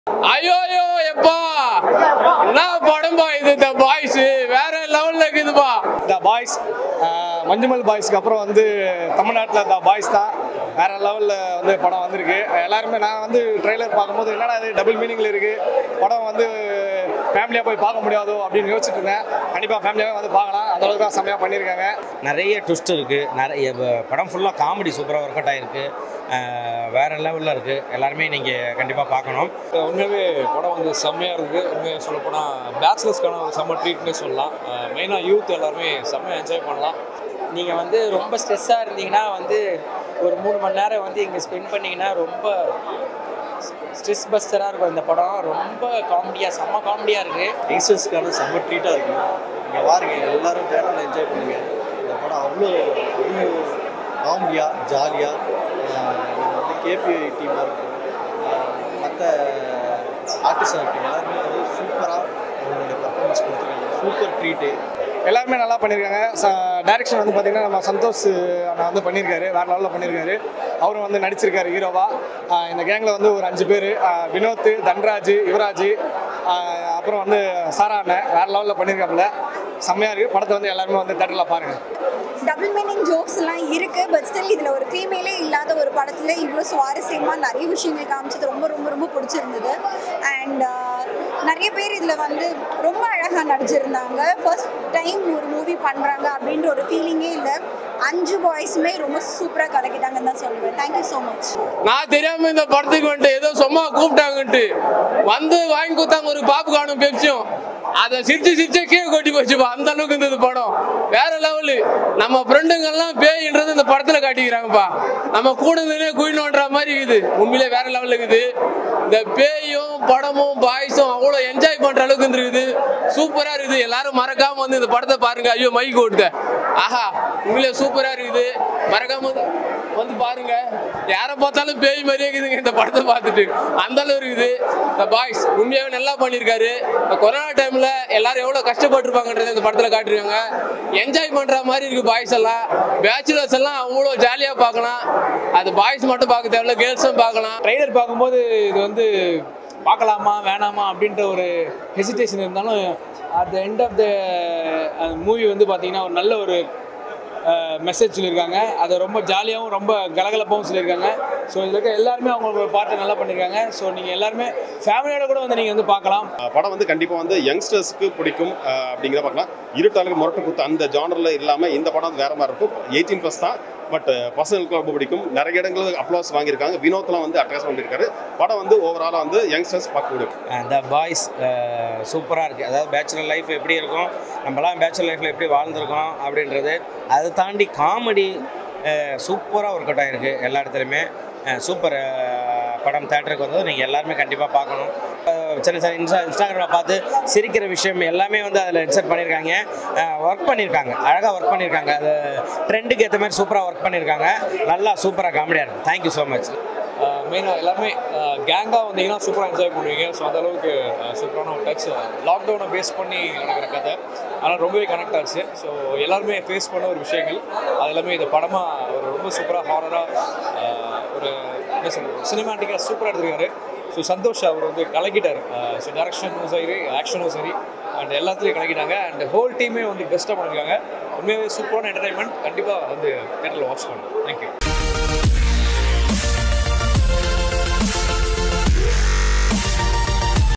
ஐயோ ஐயோ எப்பா என்ன படம்பா இது இந்த பாய்ஸ் வேற லெவல்ல இருக்குதுப்பா த பாய்ஸ் மஞ்சுமல் பாய்ஸ்க்கு அப்புறம் வந்து தமிழ்நாட்டில் த பாய்ஸ் தான் வேற லெவலில் வந்து படம் வந்திருக்கு எல்லாருமே நான் வந்து ட்ரெய்லர் பார்க்கும்போது என்னடா இது டபுள் மீனிங்கில் இருக்குது படம் வந்து ஃபேமிலியாக போய் பார்க்க முடியாதோ அப்படின்னு யோசிச்சுட்டு இருந்தேன் கண்டிப்பாக ஃபேமிலியாகவே வந்து பார்க்கலாம் அந்த அளவுக்கு தான் செம்மையாக பண்ணியிருக்காங்க நிறைய ட்விஸ்ட் இருக்குது நிறைய ப- படம் ஃபுல்லாக காமெடி சூப்பராக ஒர்க் அவுட் ஆகிருக்கு வேறு லெவலில் இருக்குது எல்லாருமே நீங்கள் கண்டிப்பாக பார்க்கணும் உண்மையாகவே படம் வந்து செம்மையாக இருக்குது உண்மையாக சொல்லப்போனால் பேச்சுலர்ஸ்க்கான ஒரு செம்ம ட்ரீட்னே சொல்லலாம் மெயினாக யூத் எல்லாருமே செம்மையாக என்ஜாய் பண்ணலாம் நீங்கள் வந்து ரொம்ப ஸ்ட்ரெஸ்ஸாக இருந்தீங்கன்னா வந்து ஒரு மூணு மணி நேரம் வந்து இங்கே ஸ்பெண்ட் பண்ணீங்கன்னா ரொம்ப ஸ்ட்ரெஸ் பஸ்டராக இருக்கும் இந்த படம் ரொம்ப காமெடியாக செம்ம காமெடியாக இருக்குது யங்ஸ்டர்ஸ்க்கான செம்ம ட்ரீட்டாக இருக்கும் இங்கே பாருங்க எல்லாரும் தேட்டரில் என்ஜாய் பண்ணுங்க இந்த படம் அவ்வளோ அவ்வளோ காமெடியாக ஜாலியாக வந்து கேபி டீமாக இருக்கும் மற்ற ஆர்டிஸ்ட் ஆக்டிங் எல்லாருமே வந்து சூப்பராக அவங்களுடைய பர்ஃபார்மன்ஸ் கொடுத்துருக்காங்க சூப்பர் ட்ரீட்டு எல்லாருமே நல்லா பண்ணியிருக்காங்க டைரக்ஷன் வந்து பார்த்தீங்கன்னா நம்ம சந்தோஷ் அண்ணா வந்து பண்ணியிருக்காரு வேற லெவலில் பண்ணியிருக்காரு அவரும் வந்து நடிச்சிருக்காரு ஹீரோவா ஆஹ் இந்த கேங்கில் வந்து ஒரு அஞ்சு பேர் வினோத் தன்ராஜ் யுவராஜ் ஆஹ் அப்புறம் வந்து சாரா அண்ணன் வேற லெவலில் பண்ணியிருக்காப்புல செம்மையாக இருக்குது படத்தை வந்து எல்லாருமே வந்து தேட்டரில் பாருங்கள் டபுள் மீனிங் ஜோக்ஸ் எல்லாம் இருக்கு பட் ஸ்டில் இதுல ஒரு ஃபீமேலே இல்லாத ஒரு படத்துல இவ்வளோ சுவாரஸ்யமா நிறைய விஷயங்கள் காமிச்சது ரொம்ப ரொம்ப ரொம்ப பிடிச்சிருந்தது அண்ட் நிறைய பேர் இதுல வந்து ரொம்ப அழகா நடிச்சிருந்தாங்க ஃபர்ஸ்ட் டைம் ஒரு மூவி பண்றாங்க அப்படின்ற ஒரு ஃபீலிங்கே இல்லை அஞ்சு பாய்ஸுமே ரொம்ப சூப்பரா கலக்கிட்டாங்கன்னு தான் சொல்லுவேன் தேங்க்யூ ஸோ மச் நான் தெரியாம இந்த படத்துக்கு வந்துட்டு ஏதோ சும்மா கூப்பிட்டாங்கன்ட்டு வந்து வாங்கி கொடுத்தாங்க ஒரு பாப்கார்னும் பெப்சியும் அதை சிரிச்சு சிரிச்சே கீழே கொட்டி போச்சுப்பா அந்த அளவுக்கு இருந்தது படம் வேற லெவலு நம்ம ஃப்ரெண்டுங்கெல்லாம் பேயின்றது இந்த படத்துல காட்டிக்கிறாங்கப்பா நம்ம கூட இருந்தே குழி நோண்டுற மாதிரி இருக்குது உண்மையிலே வேற லெவலில் இருக்குது இந்த பேயும் படமும் பாய்ஸும் அவ்வளோ என்ஜாய் பண்ற அளவுக்கு இருந்திருக்குது சூப்பரா இருக்குது எல்லாரும் மறக்காம வந்து இந்த படத்தை பாருங்க ஐயோ மைக் ஓடுத ஆஹா உண்மையிலே சூப்பரா இருக்குது மறக்காம வந்து- வந்து பாருங்க யாரை பார்த்தாலும் பேய் மாதிரியே இருக்குதுங்க இந்த படத்தை பார்த்துட்டு அந்த அளவு இருக்குது இந்த பாய்ஸ் உண்மையாவே நல்லா பண்ணியிருக்காரு இந்த கொரோனா டைம்ல எல்லாரும் எவ்வளவு கஷ்டப்பட்டிருப்பாங்கன்றதை இந்த படத்துல காட்டிருக்காங்க என்ஜாய் பண்ற மாதிரி இருக்கு பாய்ஸ் எல்லாம் பேச்சுலர்ஸ் எல்லாம் அவ்வளோ ஜாலியா பார்க்கலாம் அது பாய்ஸ் மட்டும் பார்க்க தேவையில்ல கேர்ள்ஸும் பார்க்கலாம் ட்ரைலர் பார்க்கும்போது இது வந்து பார்க்கலாமா வேணாமா அப்படின்ற ஒரு ஹெசிடேஷன் இருந்தாலும் at the end of the movie வந்து பார்த்தீங்கன்னா ஒரு நல்ல ஒரு மெசேஜ் சொல்லியிருக்காங்க அதை ரொம்ப ஜாலியாகவும் ரொம்ப கலகலப்பாகவும் சொல்லியிருக்காங்க ஸோ இதில் இருக்க எல்லாருமே அவங்களோட பாட்டை நல்லா பண்ணியிருக்காங்க ஸோ நீங்கள் எல்லாருமே ஃபேமிலியோட கூட வந்து நீங்கள் வந்து பார்க்கலாம் படம் வந்து கண்டிப்பாக வந்து யங்ஸ்டர்ஸ்க்கு பிடிக்கும் அஹ், அப்படிங்கிறத பார்க்கலாம் இருட்டாளுக்கு முரட்டு குத்து அந்த ஜானரில் இல்லாமல் இந்த படம் வேற மாதிரி இருக்கும் எயிட்டீன் ப்ளஸ் தான் பட் பசங்களுக்கு ரொம்ப பிடிக்கும் நிறைய இடங்கள் அப்ளாஸ் வாங்கியிருக்காங்க வினோத்லாம் வந்து அட்ராக்ட் பண்ணியிருக்காரு படம் வந்து ஓவராலாக வந்து யங்ஸ்டர்ஸ் பார்க்க முடியும் த பாய்ஸ் சூப்பராக இருக்குது அதாவது பேச்சுலர் லைஃப் எப்படி இருக்கும் நம்மலாம் பேச்சுலர் லைஃப்பில் எப்படி வாழ்ந்திருக்கோம் அப்படின்றது அதை தாண்டி காமெடி சூப்பராக ஒர்க் அவுட் ஆகிருக்கு எல்லா இடத்துலையுமே சூப்பர் படம் தேட்டருக்கு வந்தது நீங்கள் எல்லாருமே கண்டிப்பாக பார்க்கணும் அஹ் சின்ன சின்ன இன்ஸ்டா இன்ஸ்டாகிராமில் பார்த்து சிரிக்கிற விஷயம் எல்லாமே வந்து அதில் இன்சர்ட் பண்ணியிருக்காங்க ஒர்க் பண்ணியிருக்காங்க அழகாக ஒர்க் பண்ணியிருக்காங்க அது ட்ரெண்டுக்கு ஏற்ற மாதிரி சூப்பராக ஒர்க் பண்ணியிருக்காங்க நல்லா சூப்பராக காமெடியாக இருக்குது தேங்க்யூ ஸோ மச் மெயினாக எல்லாருமே கேங்காக வந்தீங்கன்னா சூப்பராக என்ஜாய் பண்ணுவீங்க ஸோ அந்த அளவுக்கு சூப்பரான ஒரு டச் லாக்டவுனை பேஸ் பண்ணி நடக்கிற கதை அதனால் ரொம்பவே கனெக்ட் ஆச்சு ஸோ எல்லாருமே ஃபேஸ் பண்ண ஒரு விஷயங்கள் அது எல்லாமே இந்த படமாக ஒரு ரொம்ப சூப்பராக ஹாரராக ஒரு என்ன சொல்கிறது சினிமாட்டிக்காக சூப்பராக எடுத்துருக்காரு ஸோ சந்தோஷ் அவர் வந்து கலக்கிட்டார் ஸோ டேரக்ஷனும் சரி ஆக்ஷனும் சரி அண்ட் எல்லாத்துலேயும் கலக்கிட்டாங்க அண்ட் ஹோல் டீமே வந்து பெஸ்ட்டாக பண்ணியிருக்காங்க உண்மையாகவே சூப்பரான என்டர்டைன்மெண்ட் கண்டிப்பாக வந்து தேட்டரில் வாட்ச் பண்ணுங்க தேங்க்யூ